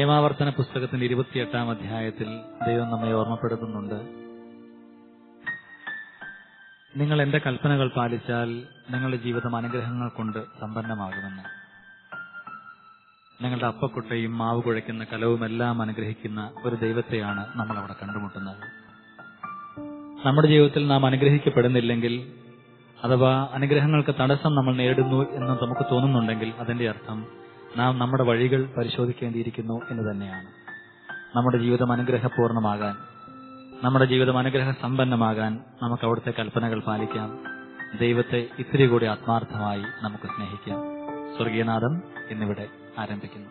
നിയമാവർത്തന പുസ്തകത്തിന്റെ ഇരുപത്തിയെട്ടാം അധ്യായത്തിൽ ദൈവം നമ്മെ ഓർമ്മപ്പെടുത്തുന്നുണ്ട് നിങ്ങൾ എന്റെ കൽപ്പനകൾ പാലിച്ചാൽ നിങ്ങളുടെ ജീവിതം അനുഗ്രഹങ്ങൾ കൊണ്ട് സമ്പന്നമാകുമെന്ന് നിങ്ങളുടെ അപ്പക്കുട്ടയും മാവ് കുഴയ്ക്കുന്ന കലവുമെല്ലാം അനുഗ്രഹിക്കുന്ന ഒരു ദൈവത്തെയാണ് നമ്മൾ അവിടെ കണ്ടുമുട്ടുന്നത് നമ്മുടെ ജീവിതത്തിൽ നാം അനുഗ്രഹിക്കപ്പെടുന്നില്ലെങ്കിൽ അഥവാ അനുഗ്രഹങ്ങൾക്ക് തടസ്സം നമ്മൾ നേരിടുന്നു എന്ന് നമുക്ക് തോന്നുന്നുണ്ടെങ്കിൽ അതിന്റെ അർത്ഥം നാം നമ്മുടെ വഴികൾ പരിശോധിക്കേണ്ടിയിരിക്കുന്നു എന്ന് തന്നെയാണ് നമ്മുടെ ജീവിതം അനുഗ്രഹപൂർണമാകാൻ നമ്മുടെ ജീവിതം അനുഗ്രഹ സമ്പന്നമാകാൻ നമുക്ക് അവിടുത്തെ കൽപ്പനകൾ പാലിക്കാം ദൈവത്തെ ഇത്തിരി കൂടി ആത്മാർത്ഥമായി നമുക്ക് സ്നേഹിക്കാം സ്വർഗീയനാഥം എന്നിവിടെ ആരംഭിക്കുന്നു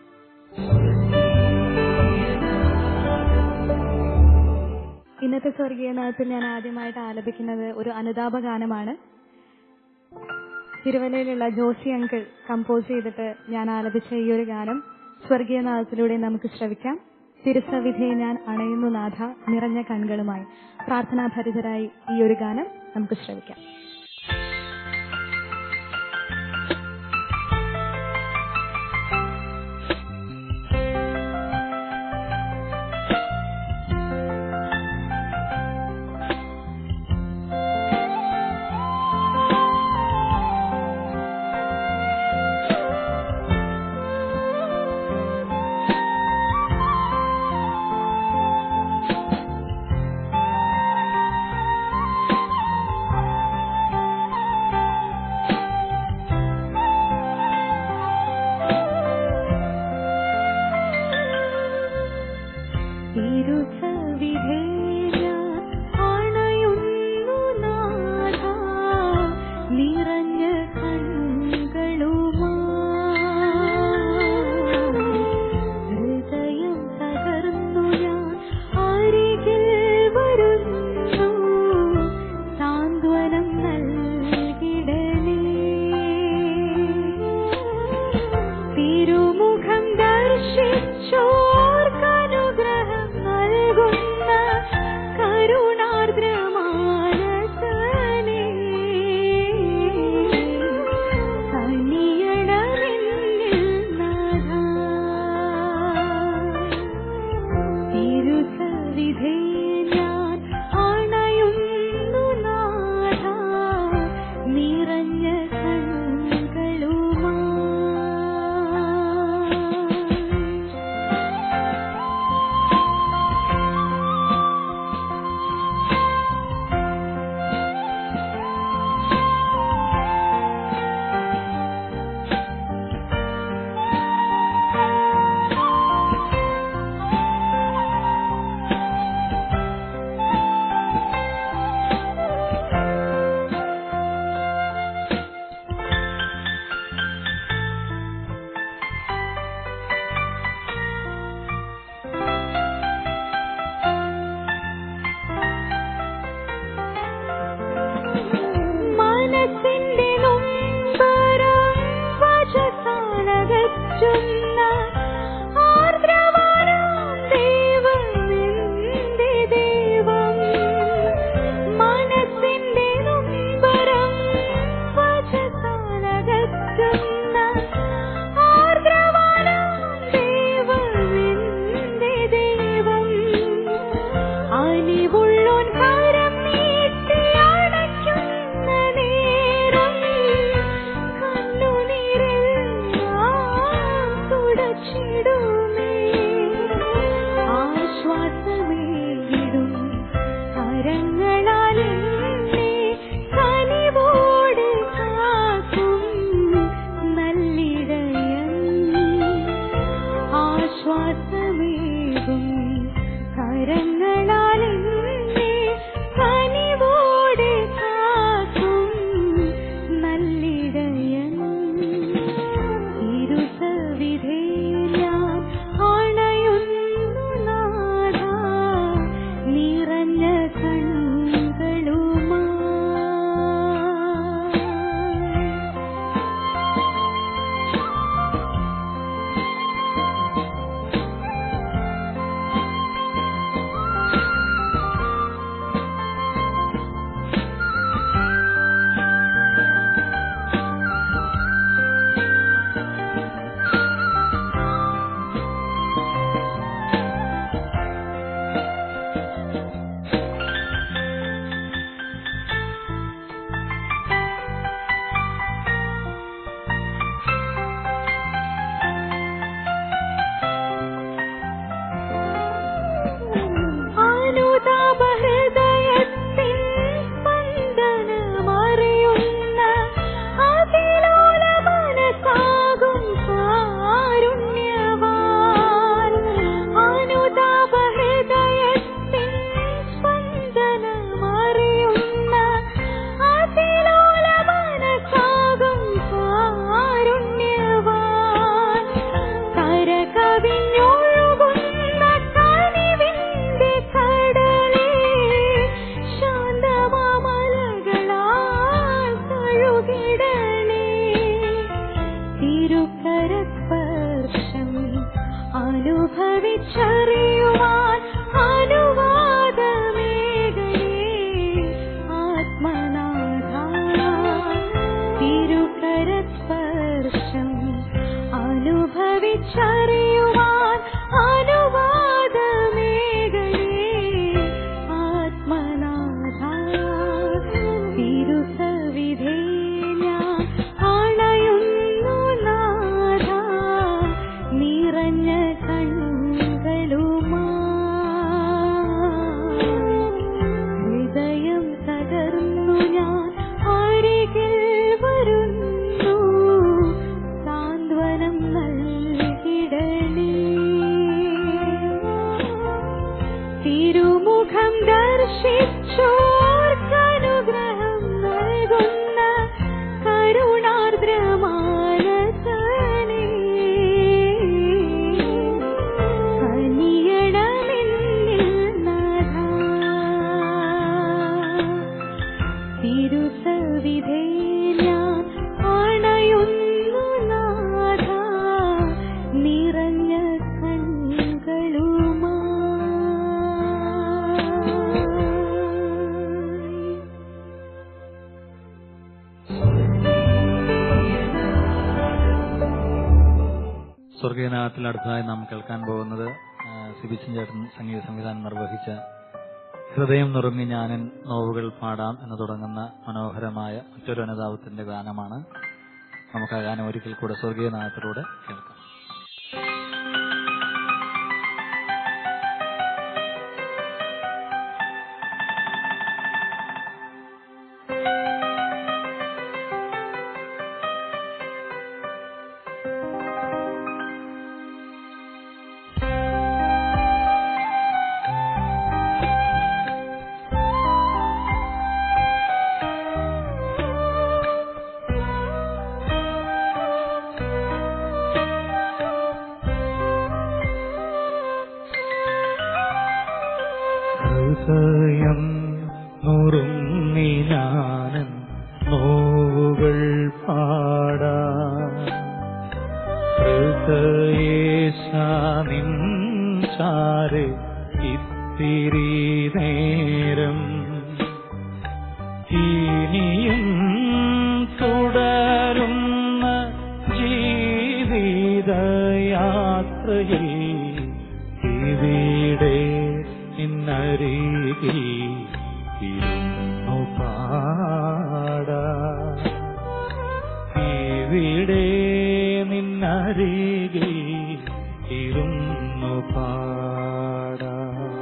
ഇന്നത്തെ സ്വർഗീയനാഥത്തിൽ ഞാൻ ആദ്യമായിട്ട് ആലപിക്കുന്നത് ഒരു അനുതാപ ഗാനമാണ് തിരുവല്ലയിലുള്ള ജോഷി അങ്കിൾ കമ്പോസ് ചെയ്തിട്ട് ഞാൻ ആലപിച്ച ഈ ഒരു ഗാനം സ്വർഗീയനാഥത്തിലൂടെ നമുക്ക് ശ്രവിക്കാം തിരുസവിധയെ ഞാൻ അണയുന്നു നാഥ നിറഞ്ഞ കൺകളുമായി പ്രാർത്ഥനാഭരിതരായി ഈ ഒരു ഗാനം നമുക്ക് ശ്രവിക്കാം നിറഞ്ഞ ഹൃദയം തകർന്നു ഞാൻ അരികിൽ വരുന്നു സാന്ത്വനം നൽകിടണേ തിരുമുഖം ദർശിച്ചോർക്കനുഗ്രഹം നൽകുന്ന കരുണാർദ്രമാനസനേ കനിയണമെന്നിൽ നാഥാ തിരുസവിധേ ഞാൻ അണയുന്നു നാഥ നിറഞ്ഞ കണ്ണുകളുമായി തിരുമുഖം ദർശിച്ചോർക്കനുഗ്രഹം നൽകുന്ന കരുണാർദ്രമാനസനേ കനിയണമെന്നിൽ നാഥാ തിരുസവിധേ ഞാൻ അണയുന്നു നാഥ നിറഞ്ഞ കണ്ണുകളുമായി സ്വർഗീയനാഥത്തിൽ അടുത്തതായി നാം കേൾക്കാൻ പോകുന്നത് ആ, സിബിച്ചൻ ചേട്ടൻ സംഗീത സംവിധാനം നിർവഹിച്ച ഹൃദയം നുറുങ്ങി ഞാനൻ നോവുകൾ പാടാം എന്ന് തുടങ്ങുന്ന മനോഹരമായ മറ്റൊരു അനുതാപത്തിന്റെ ഗാനമാണ് നമുക്ക് ആ ഗാനം ഒരിക്കൽ കൂടെ സ്വർഗീയനാഥത്തിലൂടെ കേൾക്കാം ഹൃദയം നുറുങ്ങി ഞാനൻ നോവുകൾ പാടാ ഹൃദയേശാനിൻ ചാരെ ഇത്തിരി നേരം ഇനിയും തുടരുന്ന ജീവിതയാത്രയിൽ ഇവിടെ നിന്നരികിൽ ഇരുന്നു പാടാ ഇവിടെ നിന്നരികിൽ ഇരുന്നു പാടാ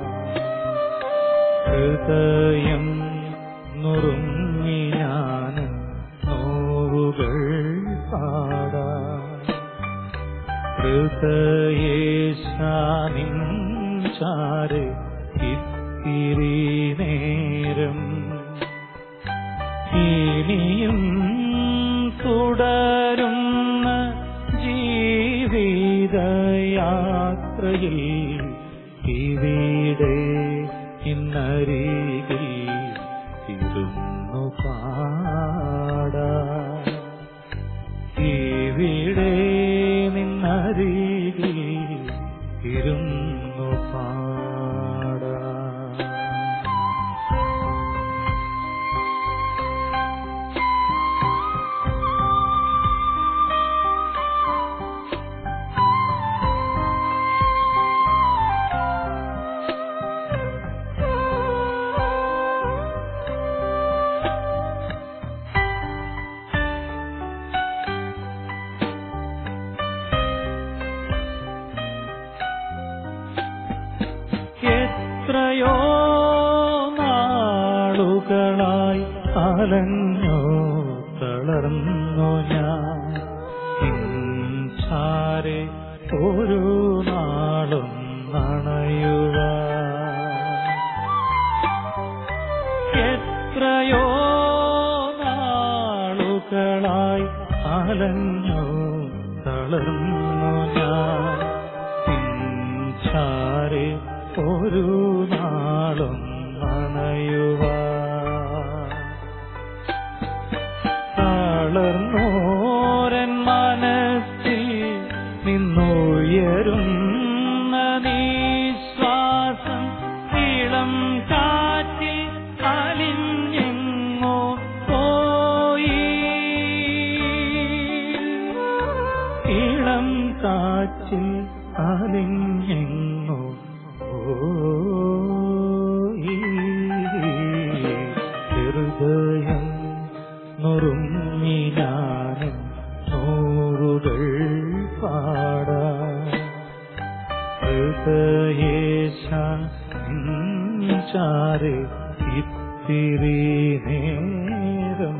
ഹൃദയം നുറുങ്ങി ഞാൻ നോവുകൾ പാടാ ഹൃദയേശാനിൻ ചാരെ ഇത്തിരി നേരം ഇനിയും തുടരുന്ന ജീവിതയാത്രയിൽ ഇവിടെ ഇന്നരികിൽ ഇരുന്നു പാടാ ഇവിടെ നിന്നരികിൽ ഇരുന്നു പാടാ എത്രയോ നാളുകളായി അലഞ്ഞോ തളർന്നു ഞാൻ ചാരെ ഒരു നാളും നണയുക എത്രയോ നാളുകളായി അലഞ്ഞോ തളർന്നു ഞാൻ ചാരെ ഒരു നാളും നണയുക തളർന്നോരൻ മനസ്സിൽ നിന്നുയരുന്ന നീശ്വാസം ഇളം കാറ്റിൽ അലിഞ്ഞെങ്ങോ പോയി ഇളം കാറ്റിൽ അലിഞ്ഞെങ്ങോ പോയി ഹൃദയം നുറുങ്ങി ഞാനും നൂറുകൾ പാടാ ഹൃദയേശ ചാരെ ഇത്തിരി നേരം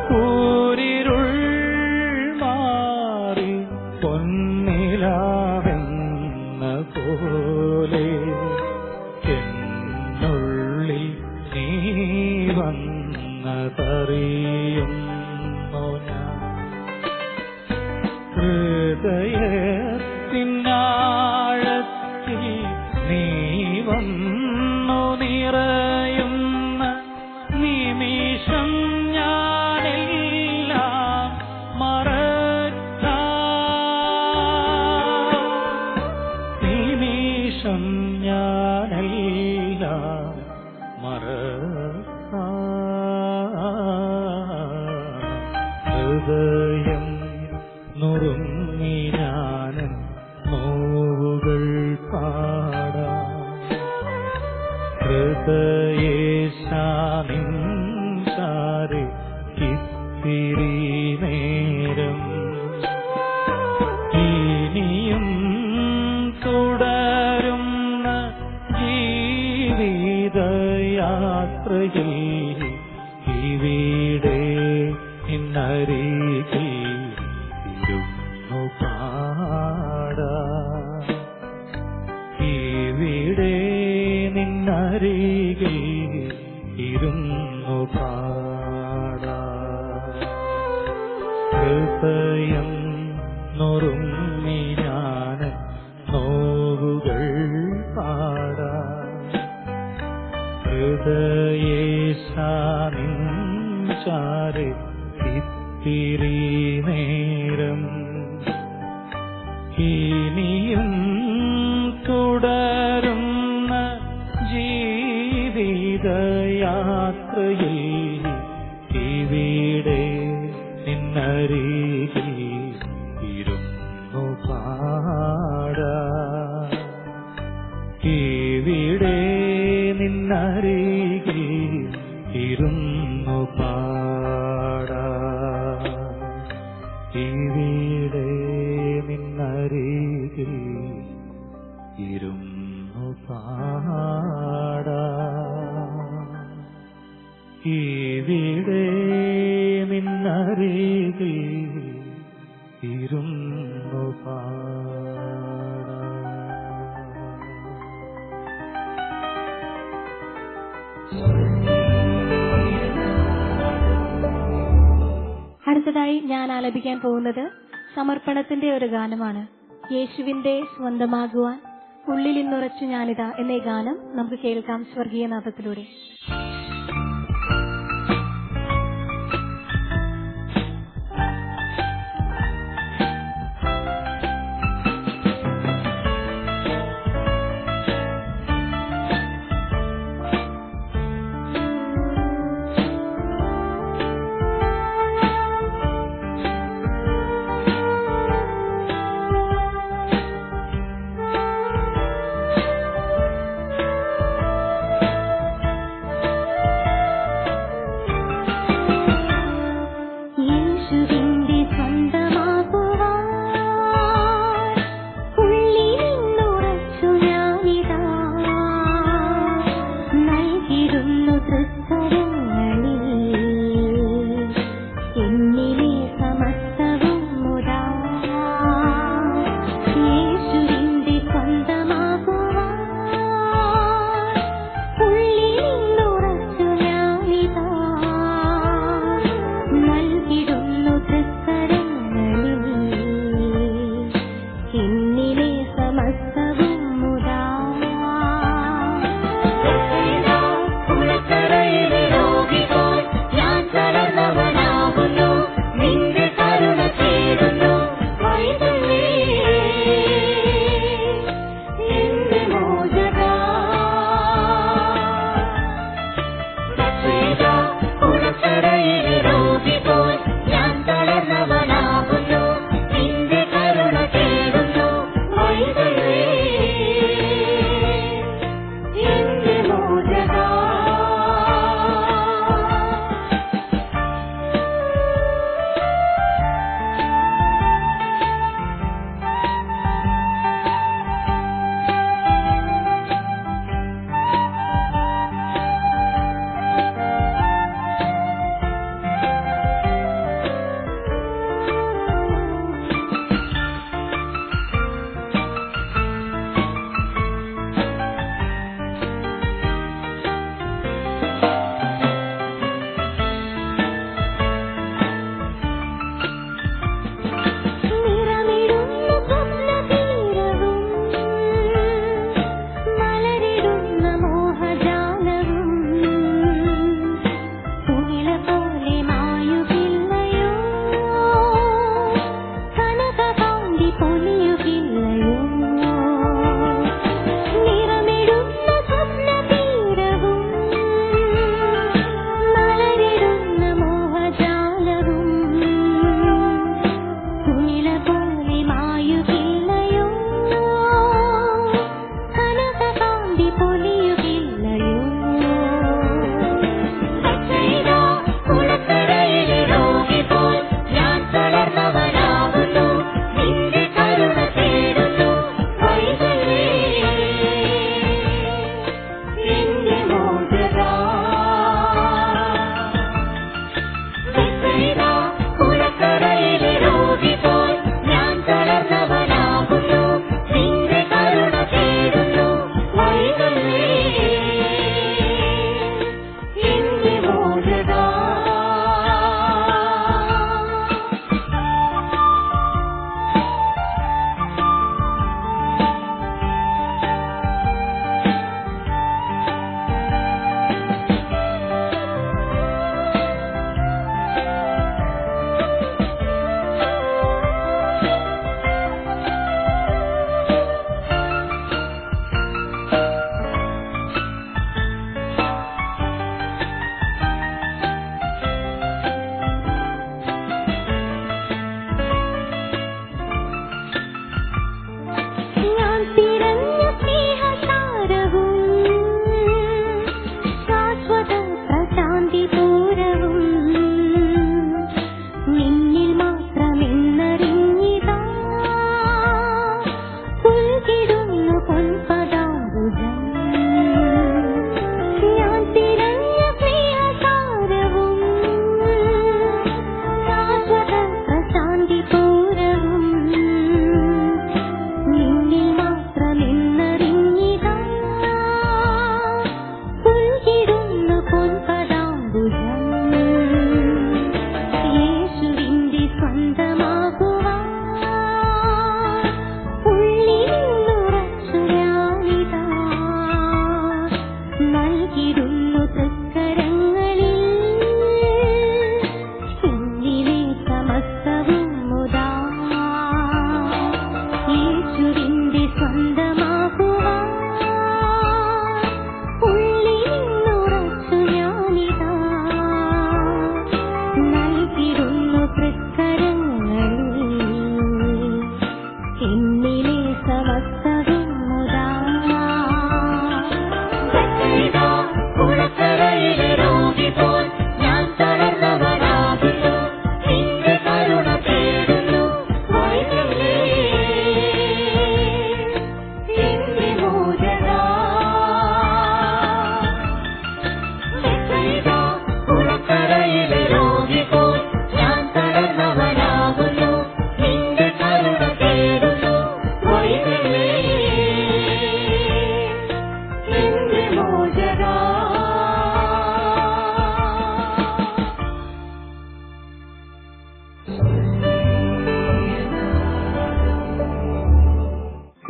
കൂരിരുൾ മാറി പൊന്നിലാവെന്ന പോലെ എന്നുള്ളിൽ നീ വന്നതറിയുന്നു ഞാൻ ഹൃദയത്തിനാഴത്തിൽ നീ വന്നു നിറയുന്ന നിമിഷം ഞാനെല്ലാം മറക്കാം നിമിഷം ഞാനെല്ലാം മറക്കാം ഹൃദയം നുറുങ്ങി ഞാനും നോവുകൾ പാടാം ഹൃദയേശാനിൻ ചാരി ഇത്തിരി നേരം ഇനിയും തുടരുന്ന ജീവിതയാത്രയിൽ ഇവിടെ ഇന്നരികിൽ ഇരുന്നു പാടാം ഇവിടെ നിന്നരികിൽ ഇരുന്നു പാടാം ഹൃദയം നുറുങ്ങി ഞാൻ നോവുകൾ പാടാം ഹൃദയേശാനിൻ ചാരെ ഇത്തിരി നേരം ഇനിയും തുടരുന്ന ജീവിതയാത്രയിൽ ഇവിടെ നിന്നരികിൽ ഇരുന്നു പാടാം ഇവിടെ നിന്നരികിൽ ഇരുന്നു പാടാം ഇവിടെ നിന്നരികിൽ ഇരുന്നു പാടാം ഇവിടെ നിന്നരികിൽ ഇരുന്നു പാടാം അടുത്തതായി ഞാൻ ആലപിക്കാൻ പോകുന്നത് സമർപ്പണത്തിന്റെ ഒരു ഗാനമാണ് യേശുവിന്റെ സ്വന്തമാകുവാൻ ഉള്ളിൽ ഇന്നുറച്ചു ഞാനിതാ എന്നീ ഗാനം നമുക്ക് കേൾക്കാം സ്വർഗീയ നാഥത്തിലൂടെ യേശുവേ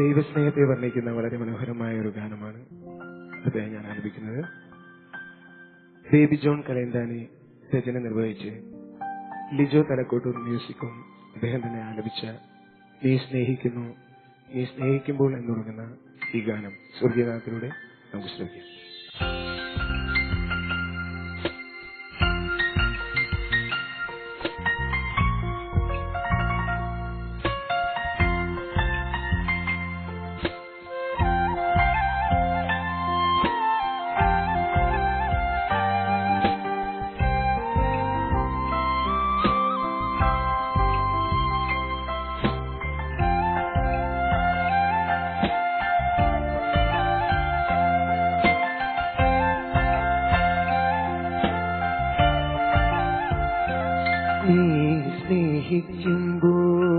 ദൈവസ്നേഹത്തെ വർണ്ണിക്കുന്ന വളരെ മനോഹരമായ ഒരു ഗാനമാണ് അദ്ദേഹം ഞാൻ ആലപിക്കുന്നത് ബേബി ജോൺ കലയന്താനി രചന നിർവഹിച്ച് ലിജോ തലക്കോട്ടൂർ മ്യൂസിക്കും അദ്ദേഹം തന്നെ ആലപിച്ച നീ സ്നേഹിക്കുന്നു നീ സ്നേഹിക്കുമ്പോൾ എന്ന് തുടങ്ങുന്ന ഈ ഗാനം സ്വർഗീയനാഥത്തിലൂടെ നമുക്ക് ശ്രമിക്കാം നീ സ്നേഹിക്കുമ്പോൾ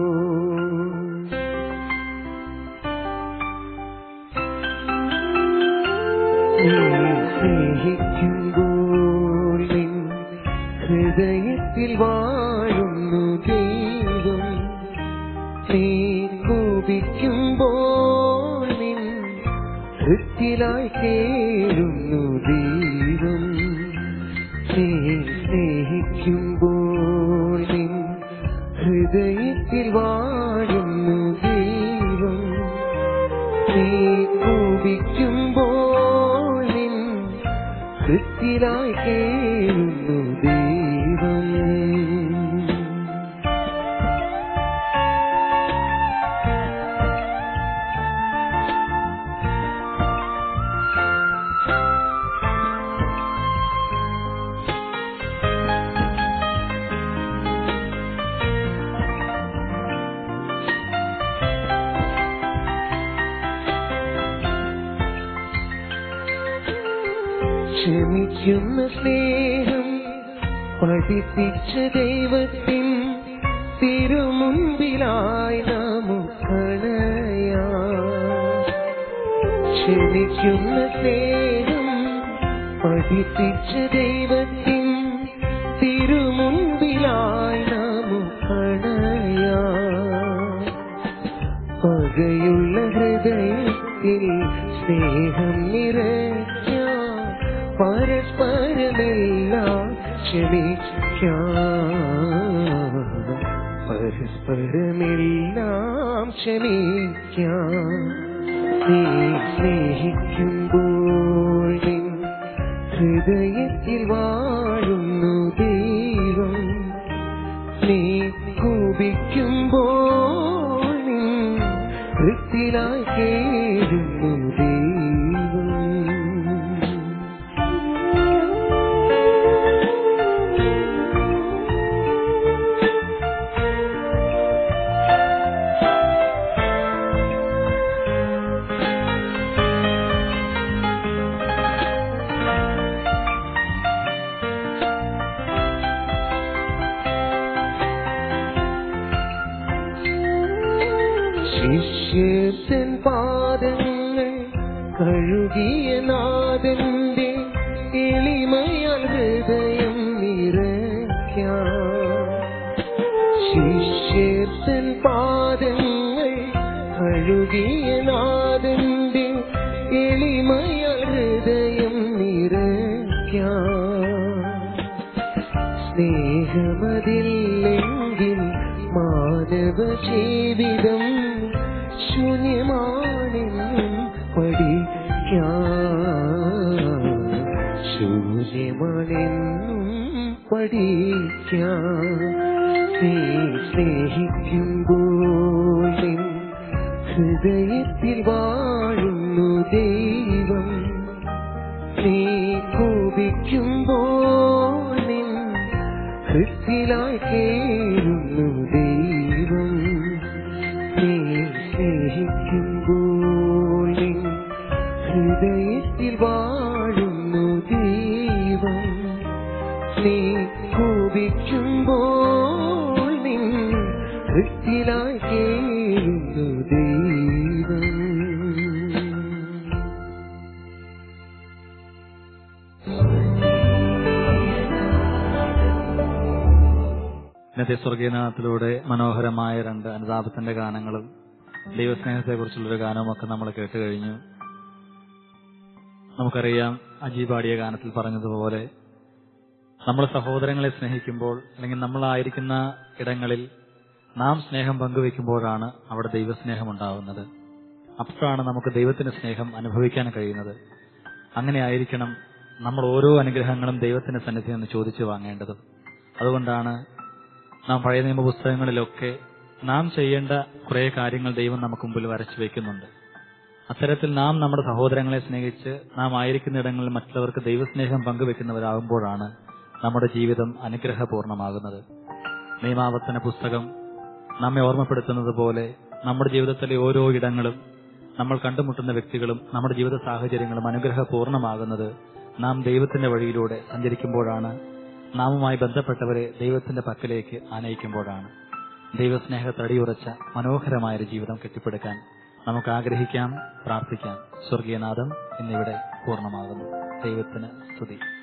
നീ സ്നേഹിക്കുമ്പോൾ നിൻ ഹൃദയത്തിൽ വാഴുന്നു ദൈവം നീ കോപിക്കുമ്പോൾ നിൻ ഹൃത്തിലായി കേഴുന്നു ദൈവം നീ സ്നേഹിക്കുമ്പോൾ നിൻ ഹൃദയത്തിൽ വാഴുന്നു ദൈവം നീ കോപിക്കുമ്പോൾ നിൻ ഹൃത്തിലായി കേഴുന്നു ദൈവം ക്ഷമിക്കുന്ന സ്നേഹം പഠിപ്പിച്ച ദൈവത്തിൻ തിരുമുൻപിലായി നമുക്കണയാ ക്ഷമിക്കുന്ന സ്നേഹം പഠിപ്പിച്ച ദൈവത്തിൻ തിരുമുൻപിലായി നമുക്കണയാ പകയുള്ള ഹൃദയത്തിൽ സ്നേഹം നിറയ്ക്കാം പരസ്പരമെല്ലാം ക്ഷമിക്കാം പരസ്പരമെല്ലാം ക്ഷമിക്കാം നീ സ്നേഹിക്കുമ്പോൾ നിൻ ഹൃദയത്തിൽ വാഴുന്നു ദൈവം നീ കോപിക്കുമ്പോൾ നീ വൃത്തിലായി കേഴുന്നു ദൈവം ശിഷ്യൻ പാദങ്ങൾ കഴുകിയ നാഥന്റെ എളിമയാൽ ഹൃദയം നിറയ്ക്കാം ശിഷ്യൻ പാദങ്ങൾ കഴുകിയ നാഥന്റെ എളിമയാൽ ഹൃദയം നിറയ്ക്കാം സ്നേഹമതില്ലെങ്കിൽ മാനവ ജീവിതം ശൂന്യമാണെന്നും പഠിക്കാം ശൂന്യമാണെന്നും പഠിക്കാം നീ സ്നേഹിക്കുമ്പോൾ നിൻ ഹൃദയത്തിൽ വാഴുന്നു ദൈവം നീ കോപിക്കുമ്പോൾ നിൻ ഹൃത്തിലായി കേഴുന്നു ദൈവം നീ സ്നേഹിക്കുമ്പോൾ നിൻ ഹൃദയത്തിൽ വാഴുന്നു ദൈവം നീ കോപിക്കുമ്പോൾ നിൻ ഹൃത്തിലായി കേഴുന്നു ദൈവം ഇന്നത്തെ സ്വർഗീയനാഥത്തിലൂടെ മനോഹരമായ രണ്ട് അനുതാപത്തിന്റെ ഗാനങ്ങളും ദൈവസ്നേഹത്തെക്കുറിച്ചുള്ളൊരു ഗാനമൊക്കെ നമ്മൾ കേട്ട് കഴിഞ്ഞു നമുക്കറിയാം അജി പാടിയ ഗാനത്തിൽ പറഞ്ഞതുപോലെ നമ്മൾ സഹോദരങ്ങളെ സ്നേഹിക്കുമ്പോൾ അല്ലെങ്കിൽ നമ്മളായിരിക്കുന്ന ഇടങ്ങളിൽ നാം സ്നേഹം പങ്കുവെക്കുമ്പോഴാണ് അവിടെ ദൈവസ്നേഹം ഉണ്ടാവുന്നത് അപ്പോഴാണ് നമുക്ക് ദൈവത്തിന്റെ സ്നേഹം അനുഭവിക്കാൻ കഴിയുന്നത് അങ്ങനെ ആയിരിക്കണം നമ്മൾ ഓരോ അനുഗ്രഹങ്ങളും ദൈവത്തിന്റെ സന്നിധിയിൽ നിന്ന് ചോദിച്ചു വാങ്ങേണ്ടത് അതുകൊണ്ടാണ് നാം പഴയ നിയമ പുസ്തകങ്ങളിലൊക്കെ നാം ചെയ്യേണ്ട കുറെ കാര്യങ്ങൾ ദൈവം നമുക്ക് മുമ്പിൽ വരച്ചു വെക്കുന്നുണ്ട് അത്തരത്തിൽ നാം നമ്മുടെ സഹോദരങ്ങളെ സ്നേഹിച്ച് നാം ആയിരിക്കുന്ന ഇടങ്ങളിൽ മറ്റുള്ളവർക്ക് ദൈവസ്നേഹം പങ്കുവെക്കുന്നവരാകുമ്പോഴാണ് നമ്മുടെ ജീവിതം അനുഗ്രഹപൂർണമാകുന്നത് നിയമാവർത്തന പുസ്തകം നമ്മെ ഓർമ്മപ്പെടുത്തുന്നത് പോലെ നമ്മുടെ ജീവിതത്തിലെ ഓരോ ഇടങ്ങളും നമ്മൾ കണ്ടുമുട്ടുന്ന വ്യക്തികളും നമ്മുടെ ജീവിത സാഹചര്യങ്ങളും അനുഗ്രഹപൂർണമാകുന്നത് നാം ദൈവത്തിന്റെ വഴിയിലൂടെ സഞ്ചരിക്കുമ്പോഴാണ് നാമുമായി ബന്ധപ്പെട്ടവരെ ദൈവത്തിന്റെ പക്കലേക്ക് ആനയിക്കുമ്പോഴാണ് ദൈവസ്നേഹത്തടിയുറച്ച മനോഹരമായൊരു ജീവിതം കെട്ടിപ്പടുക്കാൻ നമുക്ക് ആഗ്രഹിക്കാം പ്രാർത്ഥിക്കാം സ്വർഗീയനാഥം എന്നിവിടെ പൂർണ്ണമാകുന്നു ദൈവത്തിന് സ്തുതി